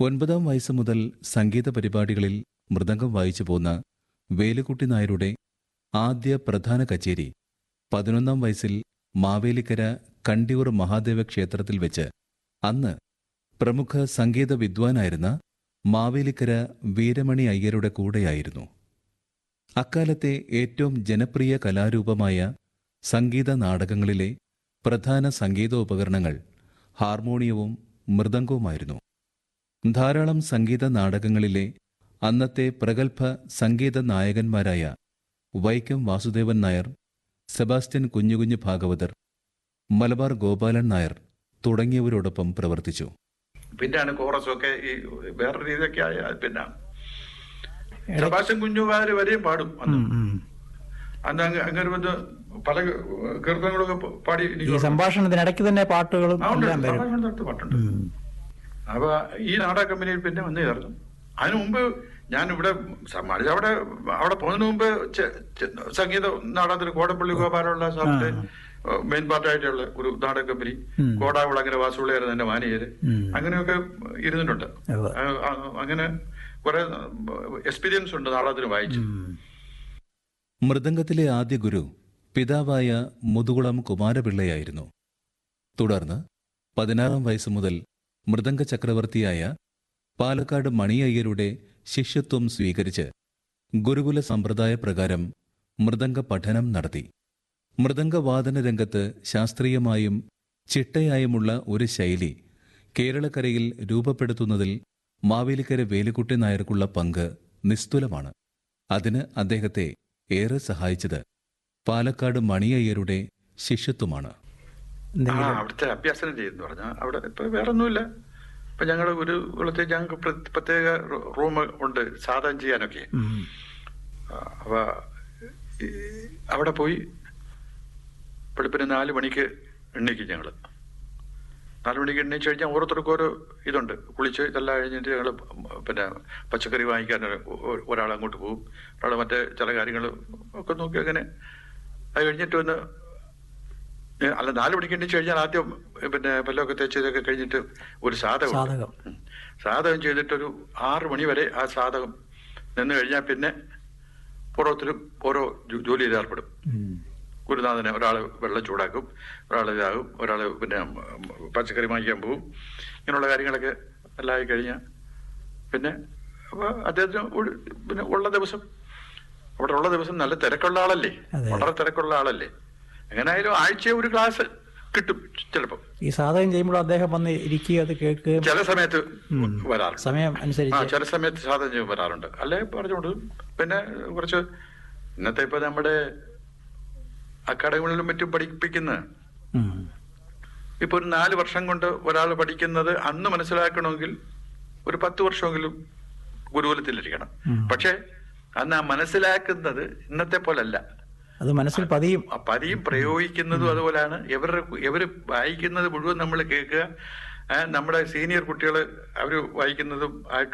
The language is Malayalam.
ഒൻപതാം വയസ്സ് മുതൽ സംഗീത പരിപാടികളിൽ മൃദംഗം വായിച്ചു പോന്ന വേലുക്കുട്ടി നായരുടെ ആദ്യ പ്രധാന കച്ചേരി പതിനൊന്നാം വയസ്സിൽ മാവേലിക്കര കണ്ടിയൂർ മഹാദേവ ക്ഷേത്രത്തിൽ വെച്ച് അന്ന് പ്രമുഖ സംഗീത വിദ്വാനായിരുന്ന മാവേലിക്കര വീരമണി അയ്യരുടെ കൂടെയായിരുന്നു അക്കാലത്തെ ഏറ്റവും ജനപ്രിയ കലാരൂപമായ സംഗീത നാടകങ്ങളിലെ പ്രധാന സംഗീതോപകരണങ്ങൾ ഹാർമോണിയവും മൃദംഗവുമായിരുന്നു ധാരാളം സംഗീത നാടകങ്ങളിലെ അന്നത്തെ പ്രഗത്ഭ സംഗീത നായകന്മാരായ വൈക്കം വാസുദേവൻ നായർ സെബാസ്റ്റ്യൻ കുഞ്ഞുകുഞ്ഞു ഭാഗവതർ മലബാർ ഗോപാലൻ നായർ തുടങ്ങിയവരോടൊപ്പം പ്രവർത്തിച്ചു പിന്നെയാണ് കോറസൊക്കെ ഈ വേറെ രീതിയൊക്കെ ആയ പിന്നെ സബാഷൻ കുഞ്ഞുകാര് വരെയും പാടും അന്ന് ഉം, ഉം. അന്ന് അങ്ങ് അങ്ങനെ വന്ന് പല കീർത്തനങ്ങളൊക്കെ പാടി ഈ എനിക്ക് സംഭാഷണത്തിനിടയ്ക്ക് തന്നെ പാട്ടുകളും ആ, ഉണ്ട്. എല്ലാം വരും സഭാഷണം നടത്തി പാട്ടുണ്ട് ഉം. അപ്പൊ ഈ നാടക കമ്പനിയിൽ പിന്നെ വന്നു ചേർന്നു അതിനു മുമ്പ് ഞാൻ ഇവിടെ സമ്മാനിച്ച അവിടെ അവിടെ പോകുന്നതിന് മുമ്പ് ചെ- ചെ- സംഗീത നാടകത്തിൽ കോടപ്പള്ളി ഗോപാലുള്ള സാറിന്റെ മെയിൻ പാർട്ടായിട്ടുള്ള ഒരു നാടക കമ്പനി ഉം. കോടാവിളങ്ങനെ വാസുള്ളായിരുന്നു എന്റെ മാനേജര് ഉം. അങ്ങനെയൊക്കെ ഇരുന്നിട്ടുണ്ട് ഉവ്വ്. ആ, ആ, അങ്ങനെ കുറെ എക്സ്പീരിയൻസ് ഉണ്ട് നാടകത്തിന് വായിച്ചു ഉം. മൃദംഗത്തിലെ ആദ്യ ഗുരു പിതാവായ മുതുകുളം കുമാരപിള്ളയായിരുന്നു തുടർന്ന് പതിനാറാം വയസ്സ് മുതൽ മൃദംഗ ചക്രവർത്തിയായ പാലക്കാട് മണിയയ്യരുടെ ശിഷ്യത്വം സ്വീകരിച്ച് ഗുരുകുല സമ്പ്രദായ പ്രകാരം മൃദംഗ പഠനം നടത്തി മൃദംഗവാദന രംഗത്ത് ശാസ്ത്രീയമായും ചിട്ടയായുമുള്ള ഒരു ശൈലി കേരളക്കരയിൽ രൂപപ്പെടുത്തുന്നതിൽ മാവേലിക്കര വേലുക്കുട്ടി നായർക്കുള്ള പങ്ക് നിസ്തുലമാണ് അതിന് അദ്ദേഹത്തെ ഏറെ സഹായിച്ചത് പാലക്കാട് മണിയയ്യരുടെ ശിഷ്യത്വമാണ് ആ എന്തെങ്കിലും അവിടുത്തെ അഭ്യാസനം ചെയ്യുന്നു പറഞ്ഞാൽ അവിടെ ഇപ്പൊ വേറെ ഒന്നുമില്ല ഇപ്പൊ ഞങ്ങൾ ഒരു കുളത്തിൽ ഞങ്ങൾക്ക് പ്ര- പ്രത്യേക റൂം ഉണ്ട് സാധനം ചെയ്യാനൊക്കെ ഉം. ആ, അപ്പൊ ഈ അവിടെ പോയി വെളുപ്പിന് നാല് മണിക്ക് എണ്ണീക്കും ഞങ്ങള് നാല് മണിക്ക് എണ്ണീച്ച് കഴിഞ്ഞാൽ ഓരോരുത്തർക്കും ഓരോ ഇതുണ്ട് കുളിച്ച് ഇതെല്ലാം കഴിഞ്ഞിട്ട് ഞങ്ങൾ പിന്നെ പച്ചക്കറി വാങ്ങിക്കാൻ ഒ- ഒരാൾ അങ്ങോട്ട് പോകും ഒരാൾ മറ്റേ ചില കാര്യങ്ങൾ ഒക്കെ നോക്കി അങ്ങനെ അത് കഴിഞ്ഞിട്ട് വന്ന് ഏ, അല്ല നാല് മണിക്ക് എണ്ണീച്ച് കഴിഞ്ഞാൽ ആദ്യം പിന്നെ പല്ലൊക്കെ തേച്ച് ഇതൊക്കെ കഴിഞ്ഞിട്ട് ഒരു സാധകം സാധകം. സാധകം ചെയ്തിട്ടൊരു ആറ് മണി വരെ ആ സാധകം നിന്ന് കഴിഞ്ഞാൽ പിന്നെ ഓരോരുത്തരും ഓരോ ജോ- ജോലിയിൽ ഏർപ്പെടും ഉം. ഗുരുനാഥനെ ഒരാൾ വെള്ളം ചൂടാക്കും ഒരാൾ ഇതാകും ഒരാൾ പിന്നെ ഉം, പച്ചക്കറി വാങ്ങിക്കാൻ പോകും ഇങ്ങനെയുള്ള കാര്യങ്ങളൊക്കെ എല്ലാം ആയി കഴിഞ്ഞാൽ പിന്നെ അപ്പൊ അദ്ദേഹത്തിന് ഒരു- പിന്നെ ഉള്ള ദിവസം അവിടെ ഉള്ള ദിവസം നല്ല തിരക്കുള്ള ആളല്ലേ അതെ. വളരെ തിരക്കുള്ള ആളല്ലേ എങ്ങനെയായാലും ആഴ്ച ഒരു ക്ലാസ് കിട്ടും ചിലപ്പോൾ ഈ സാധകം ചെയ്യുമ്പോൾ അദ്ദേഹം വന്ന് ഇരിക്കുകയും അത് കേൾക്കുകയും ചില സമയത്ത് ഉം. വരാറുണ്ട് സമയം ആ അനുസരിച്ച് ചില സമയത്ത് സാധനം ചെയ്ത് വരാറുണ്ട് അല്ലെ പറഞ്ഞുകൊണ്ട് പിന്നെ കുറച്ച് ഇന്നത്തെ ഇപ്പൊ നമ്മുടെ അക്കാഡമികളിലും മറ്റും പഠിപ്പിക്കുന്ന ഉം. ഇപ്പൊ ഒരു നാല് വർഷം കൊണ്ട് ഒരാൾ പഠിക്കുന്നത് അന്ന് മനസ്സിലാക്കണമെങ്കിൽ ഒരു പത്ത് വർഷമെങ്കിലും ഗുരുകുലത്തിലിരിക്കണം ഉം. പക്ഷെ അന്ന് ആ മനസ്സിലാക്കുന്നത് ഇന്നത്തെ പോലല്ല അത് മനസ്സിൽ പതിയും ആ പതിയും പ്രയോഗിക്കുന്നതും അതുപോലെയാണ് ഇവരുടെ ഇവര് വായിക്കുന്നത് മുഴുവൻ നമ്മൾ കേൾക്കുക ആ, നമ്മുടെ സീനിയർ കുട്ടികൾ അവർ വായിക്കുന്നതും ആയിട്ട്